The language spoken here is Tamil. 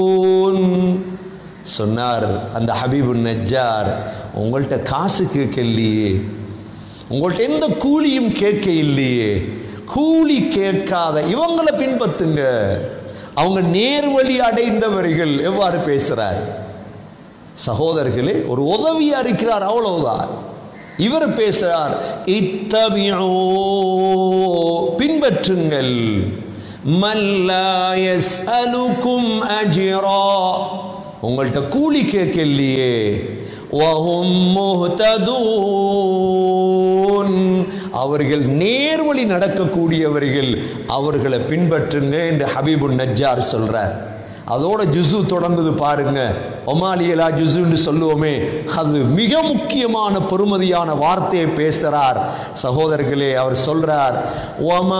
சொன்னார் அந்த ஹபீபு நஜ்ஜார் உங்கள்கிட்ட காசு கேட்க இல்லையே உங்கள்கிட்ட எந்த கூலியும் கேட்க இல்லையே கூலி கேட்காத இவங்களை பின்பற்றுங்க அவங்க நேர்வழி அடைந்தவர்கள் எவ்வாறு பேசுறார் சகோதரர்களே ஒரு உதவியா இருக்கிறார் அவ்வளவுதான் இவர் பேசுறார் இத்தபியோ பின்பற்றுங்கள் மல்லாயஸ் அலுக்கும் அஜிரா உங்கள்கிட்ட கூலி கேட்கலையே வஹும் முஹ்ததூன் அவர்கள் நேர்வழி நடக்கக்கூடியவர்கள் அவர்களை பின்பற்றுங்க என்று ஹபீபுன் நஜ்ஜார் சொல்றார் அதோட ஜுசு தொடங்குது பாருங்க ஒமாலியலா ஜுசுன்னு சொல்லுவோமே அது மிக முக்கியமான பெருமதியான வார்த்தையை பேசுறார் சகோதரர்களே அவர் சொல்றார் ஒமா